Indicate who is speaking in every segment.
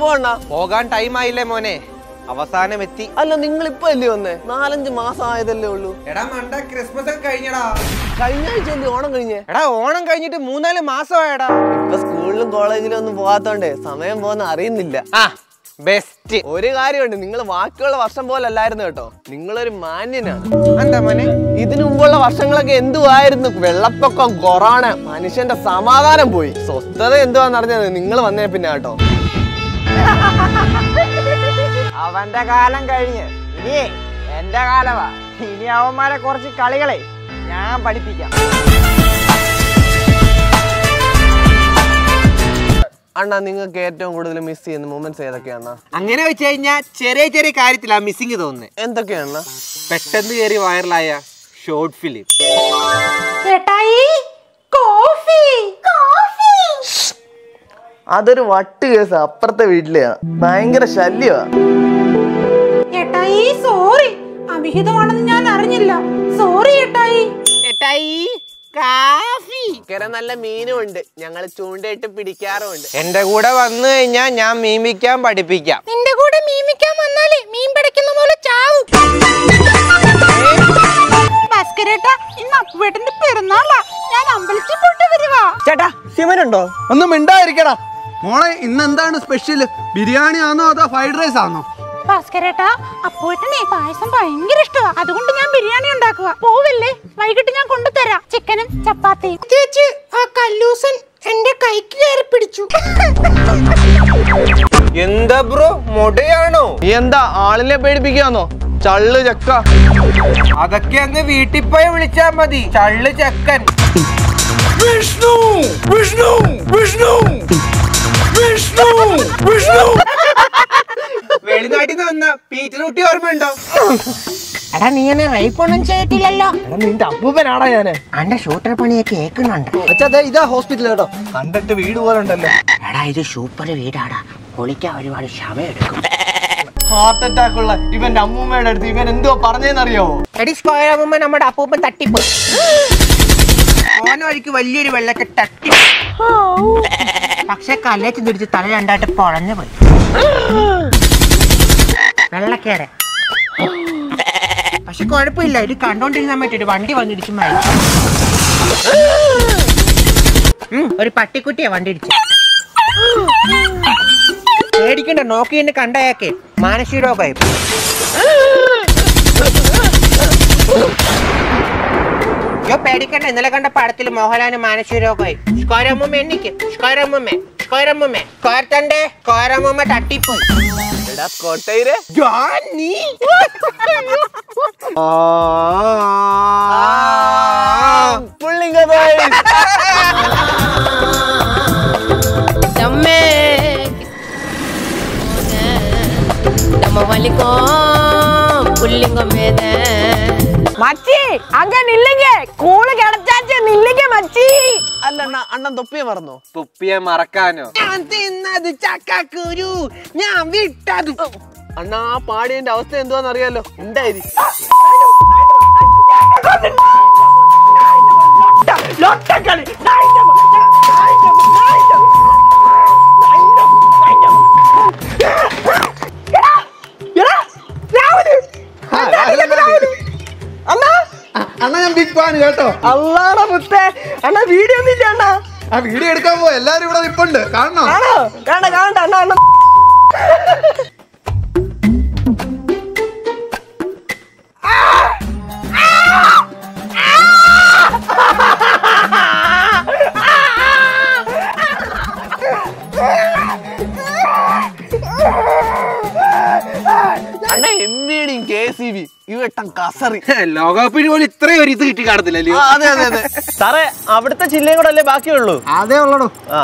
Speaker 1: പോകണ്ട
Speaker 2: പോകാൻ ടൈം ആയില്ലേ മോനെ അവസാനം എത്തി
Speaker 1: അല്ല നിങ്ങൾ ഇപ്പൊ അല്ലേ വന്നേ നാലഞ്ച് മാസം ആയതല്ലേ ഉള്ളൂ
Speaker 2: എടാ മണ്ട ക്രിസ്മസ് ഒക്കെ കഴിഞ്ഞടാ
Speaker 1: കഴിഞ്ഞ ആഴ്ച അല്ലേ ഓണം കഴിഞ്ഞേ
Speaker 2: എടാ ഓണം കഴിഞ്ഞിട്ട് മൂന്നാല് മാസമായടാ
Speaker 1: ഇപ്പൊ സ്കൂളിലും കോളേജിലും ഒന്നും പോകാത്തോണ്ടേ സമയം പോകുന്ന അറിയുന്നില്ല
Speaker 2: ആ ബെസ്റ്റ്
Speaker 1: ഒരു കാര്യമുണ്ട് നിങ്ങൾ ബാക്കിയുള്ള വർഷം പോലെ അല്ലായിരുന്നു കേട്ടോ നിങ്ങളൊരു മാന്യനാണ്
Speaker 2: എന്താ മോനെ
Speaker 1: ഇതിനു മുമ്പുള്ള വർഷങ്ങളൊക്കെ എന്തുവായിരുന്നു വെള്ളപ്പൊക്കം കൊറോണ മനുഷ്യന്റെ സമാധാനം പോയി സ്വസ്ഥത എന്തുവാന്ന് അറിഞ്ഞത് നിങ്ങൾ വന്നേ പിന്നെ കേട്ടോ
Speaker 3: അവന്റെ കാലം കഴിഞ്ഞ് ഇനിയേ എന്റെ കാലമാ ഇനി അവന്മാരെ കുറച്ച് കളികളെ ഞാൻ പഠിപ്പിക്കാം
Speaker 1: അണ്ണാ നിങ്ങൾക്ക് ഏറ്റവും കൂടുതൽ മിസ് ചെയ്യുന്ന മൂമെന്റ്സ് ഏതൊക്കെയാണ്
Speaker 2: അങ്ങനെ വെച്ച് കഴിഞ്ഞാൽ ചെറിയ ചെറിയ കാര്യത്തിലാ മിസ്സിങ് തോന്നുന്നത്
Speaker 1: എന്തൊക്കെയാണ്
Speaker 2: പെട്ടെന്ന് കയറി വൈറലായ ഷോർട്ട് ഫിലിം
Speaker 4: ചേട്ടായി കോഫി കോഫി
Speaker 1: അതൊരു വട്ട് കേസ് അപ്പുറത്തെ വീട്ടിലെയാ ഭയങ്കര ശല്യമാ
Speaker 4: ചേട്ടായി സോറി അവിഹിതമാണെന്ന് ഞാൻ അറിഞ്ഞില്ല സോറി ചേട്ടായി
Speaker 1: ഭയങ്കര നല്ല മീനും ഉണ്ട് ഞങ്ങൾ ചൂണ്ടയിട്ട് പിടിക്കാറുമുണ്ട്
Speaker 2: എന്റെ കൂടെ വന്നു കഴിഞ്ഞാൽ ഞാൻ മീമിക്കാൻ പഠിപ്പിക്കാം
Speaker 4: നിന്റെ കൂടെ മീമിക്കാൻ വന്നാലേ മീൻ പിടിക്കുന്ന പോലെ ചാവും ഭാസ്കരേട്ടാ ഇന്ന് അപ്പുവേട്ടന്റെ പിറന്നാളാ ഞാൻ അമ്പലത്തിൽ പോയിട്ട് വരുവാ
Speaker 3: ചേട്ടാ ശിവനുണ്ടോ
Speaker 5: ഒന്ന് മിണ്ടായിരിക്കടാ മോളെ ഇന്ന് എന്താണ് സ്പെഷ്യൽ ബിരിയാണി ആണോ അതോ ഫ്രൈഡ് റൈസ് ആണോ
Speaker 4: ഭാസ്കരേട്ടാ അപ്പുവേട്ടനെ പായസം ഭയങ്കര ഇഷ്ടമാ അതുകൊണ്ട് ഞാൻ ബിരിയാണി ഉണ്ടാക്കുക പോവല്ലേ വൈകിട്ട് ഞാൻ കൊണ്ടുതരാം ചിക്കനും ചപ്പാത്തിയും ചേച്ചി ആ കല്ലൂസൻ എന്റെ കൈക്ക് കയറി പിടിച്ചു
Speaker 2: എന്താ ബ്രോ മുടയാണോ
Speaker 1: നീ എന്താ ആളിനെ പേടിപ്പിക്കാന്നോ ചള്ള് ചക്ക
Speaker 2: അതൊക്കെ അങ്ങ് വീട്ടിൽ പോയി വിളിച്ചാ മതി ചള്ള് ചെക്കൻ
Speaker 5: വിഷ്ണു വിഷ്ണു വിഷ്ണു വിഷ്ണു വിഷ്ണു
Speaker 2: വെളിനാട്ടിൽ നിന്ന് വന്ന പീറ്റർ കുട്ടി ഓർമ്മയുണ്ടോ
Speaker 6: എടാ നീ എന്നെ റേപ്പ് ഒന്നും ചെയ്തിട്ടില്ലല്ലോ
Speaker 3: നിന്റെ അപ്പൂപ്പനാടാ ഞാന്
Speaker 6: അന്റെ ഷൂട്ടർ പണിയൊക്കെ കേൾക്കുന്നുണ്ട്
Speaker 3: അച്ഛാ ദേ ഇതാ ഹോസ്പിറ്റൽ കേട്ടോ കണ്ടിട്ട് വീട് പോലെ ഉണ്ടല്ലോ
Speaker 6: എടാ ഇത് സൂപ്പർ വീടാടാ പൊളിക്കാൻ ഒരുപാട് സമയം എടുക്കും
Speaker 3: ഹാർട്ട് അറ്റാക്ക് ഉള്ള ഇവന്റെ അമ്മൂമ്മയുടെ അടുത്ത് ഇവൻ എന്തോ പറഞ്ഞെന്നറിയാവോ
Speaker 6: എടി സ്ക്വയർ ആകുമ്പോ നമ്മുടെ അപ്പൂപ്പൻ തട്ടിപ്പോയി ഓന വഴിക്ക് വലിയൊരു വെള്ളക്കെ തട്ടി പക്ഷെ കല്ലേച്ച് തിരിച്ച് തല രണ്ടായിട്ട് പൊളഞ്ഞു പോയി വെള്ളക്കേറെ പക്ഷെ കുഴപ്പമില്ല ഇത് കണ്ടോണ്ടിരുന്ന സമയത്ത് ഒരു വണ്ടി വന്നിടിച്ച് മരിച്ചു ഉം, ഒരു പട്ടിക്കുട്ടിയാ വണ്ടി ഇടിച്ചു പേടിക്കണ്ട നോക്കി എന്നെ കണ്ടയാക്കെ മാനസിക രോഗമായി അയ്യോ പേടിക്കണ്ട ഇന്നലെ കണ്ട പടത്തിൽ മോഹൻലാലിന് മാനസിക രോഗമായി സ്കോരമ്മ എണ്ണിക്ക് സ്കോരമ്മ സ്കോരമ്മ സ്കോരത്തന്റെ സ്കോരമ്മ തട്ടിപ്പോയി
Speaker 1: എടാ കോട്ടയിരെ
Speaker 6: നീ
Speaker 1: പുള്ളിങ്കതായി
Speaker 7: நம்ம நம்ம வலிக்கும் புள்ளிங்க மேத
Speaker 3: മച്ചി അങ്ങ നില്ലിങ്ക കൂള് കിടച്ചാച്ച നില്ലിങ്ക മച്ചി
Speaker 1: അല്ല അണ്ണ അണ്ണൻ തൊപ്പിയെ മറന്നോ
Speaker 2: തുപ്പിയെ മറക്കാനോ
Speaker 6: ഞാൻ തിന്നത് ചക്കക്കുരു ഞാൻ വിട്ടത്
Speaker 1: അണ്ണ ആ പാടിയന്റെ അവസ്ഥ എന്തുവാന്ന് അറിയാലോ ഉണ്ടായി
Speaker 3: ലൊട്ടക്കളി
Speaker 5: അണ്ണാ ഞാൻ ബിഗ് ഫാൻ കേട്ടോ
Speaker 3: അള്ളാടെ മുത്തേ അണ്ണാ വീഡിയോ ഒന്നും ഇല്ല അണ്ണാ
Speaker 5: ആ വീഡിയോ എടുക്കാൻ പോ എല്ലാരും ഇവിടെ നിപ്പുണ്ട് കാണണോ
Speaker 3: ആണോ കാണണ്ട കാണണ്ട അണ്ണാ അണ്ണാ
Speaker 1: അണ്ണ എം ബിയുടെയും കെ സി ബി ഇവട്ടം കസറി
Speaker 2: ലോകകപ്പിന് പോലും ഇത്രയും ഒരു ഇത് കിട്ടി കാണത്തില്ലല്ലോ
Speaker 1: ആ, അതെ അതെ അതെ സാറേ അവിടുത്തെ ചില്ലയും കൂടെ അല്ലേ ബാക്കിയുള്ളൂ
Speaker 5: അതേ ഉള്ളടോ
Speaker 1: ആ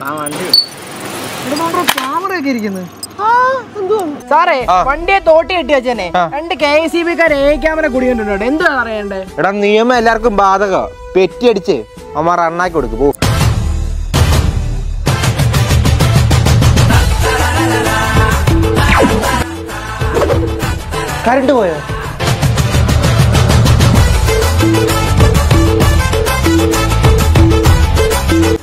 Speaker 5: ക്യാമറയൊക്കെ ഇരിക്കുന്നത്
Speaker 3: സാറേ വണ്ടിയെ തോട്ടി കെട്ടി വെച്ചേനെ രണ്ട് കെ എസ് സി ബിക്കാർ എ ക്യാമറ കുടിക്കൊണ്ടിട്ടുണ്ട് എന്താ അറിയണ്ടേ
Speaker 2: എടാ നിയമം എല്ലാവർക്കും ബാധക പെറ്റി അടിച്ച് അമ്മ റണ്ണാക്കി കൊടുക്കും പോ കരണ്ട് പോയോ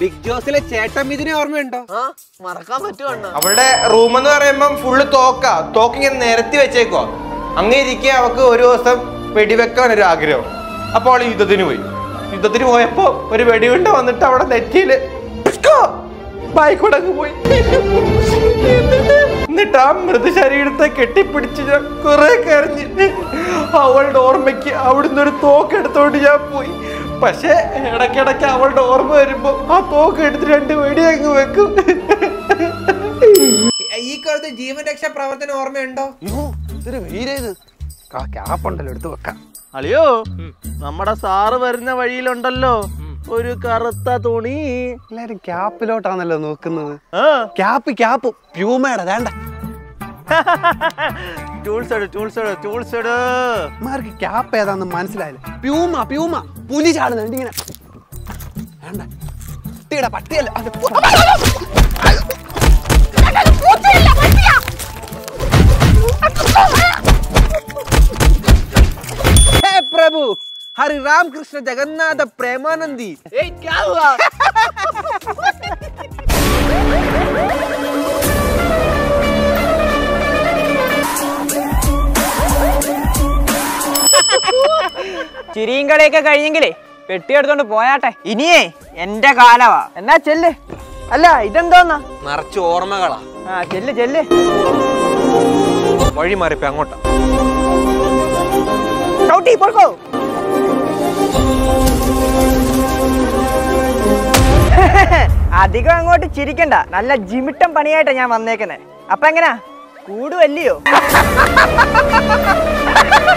Speaker 2: ബിഗ് ജോസിലെ ചേട്ടൻ ഇതിനെ ഓർമ്മയുണ്ടോ
Speaker 1: ആ മറക്കാൻ പറ്റുവാണ്
Speaker 2: അവളുടെ റൂം എന്ന് പറയുമ്പം ഫുള്ള് തോക്ക തോക്ക് ഇങ്ങനെ നിരത്തി വെച്ചേക്കോ അങ്ങനെ ഇരിക്കെ അവക്ക് ഒരു ദിവസം വെടിവെക്കാൻ ഒരു ആഗ്രഹം അപ്പോൾ അവൾ യുദ്ധത്തിന് പോയി യുദ്ധത്തിന് പോയപ്പോ ഒരു വെടിയുണ്ട വന്നിട്ട് അവിടെ നെറ്റിയില് ബായിക്കൂടങ്ങ് പോയി എന്നിട്ട് ആ മൃതശരീരത്തെ കെട്ടിപ്പിടിച്ച് ഞാൻ കുറെ കരഞ്ഞ് അവളുടെ ഓർമ്മയ്ക്ക് അവിടുന്ന് ഒരു തോക്ക് എടുത്തോണ്ട് ഞാൻ പോയി പക്ഷേ ഇടയ്ക്കിടയ്ക്ക് അവളുടെ ഓർമ്മ വരുമ്പോ ആ തോക്ക് എടുത്ത് രണ്ട് വെടി അങ്ങ് വെക്കും ഈ കാലത്ത് ജീവൻ രക്ഷാ പ്രവർത്തനം ഓർമ്മയുണ്ടോ
Speaker 1: ഇതൊരു വെയിലേത്
Speaker 2: ക്യാപ്പുണ്ടല്ലോ എടുത്ത് വെക്കാം
Speaker 1: അളിയോ നമ്മുടെ സാറ് വരുന്ന വഴിയിലുണ്ടല്ലോ ഒരു കറുത്ത തുണി
Speaker 5: എല്ലാരും ക്യാപ്പിലോട്ടാണല്ലോ നോക്കുന്നത്
Speaker 1: ആ
Speaker 5: ക്യാപ്പ് ക്യാപ്പ് പ്യൂമയുടെ വേണ്ട
Speaker 1: ടൂൾസ് എടു ടൂൾസ് എടു ടൂൾസ് എടു
Speaker 5: മാർക്ക് ക്യാപ്പ് ഏതാന്ന് മനസ്സിലായില്ല പ്യൂമ പ്യൂമ പുലി ചാടുന്നുണ്ട് ഇങ്ങനെ വേണ്ട പട്ടിയുടെ പട്ടിയല്ല അത് പു-
Speaker 1: हे प्रभु हरि राम कृष्ण जगन्नाथ प्रेमानंदी ए क्या हुआ
Speaker 3: ചിരിയും കളിയൊക്കെ കഴിഞ്ഞെങ്കിലേ പെട്ടിയെടുത്തോണ്ട് പോയാട്ടെ ഇനിയേ എന്റെ കാലവാ എന്നാ ചെല്ല് അല്ല ഇതെന്തോന്നാ
Speaker 1: നിറച്ച് ഓർമ്മകളാ
Speaker 3: ആ ചെല്ല് ചെല്ല്
Speaker 2: വഴി മാറിപ്പോ അങ്ങോട്ടാ
Speaker 3: ചവിട്ടി പൊക്കോ അധികം അങ്ങോട്ട് ചിരിക്കണ്ട നല്ല ജിമിട്ടം പണിയായിട്ടാ ഞാൻ വന്നേക്കുന്നത് അപ്പൊ എങ്ങനാ കൂടുവല്ലയോ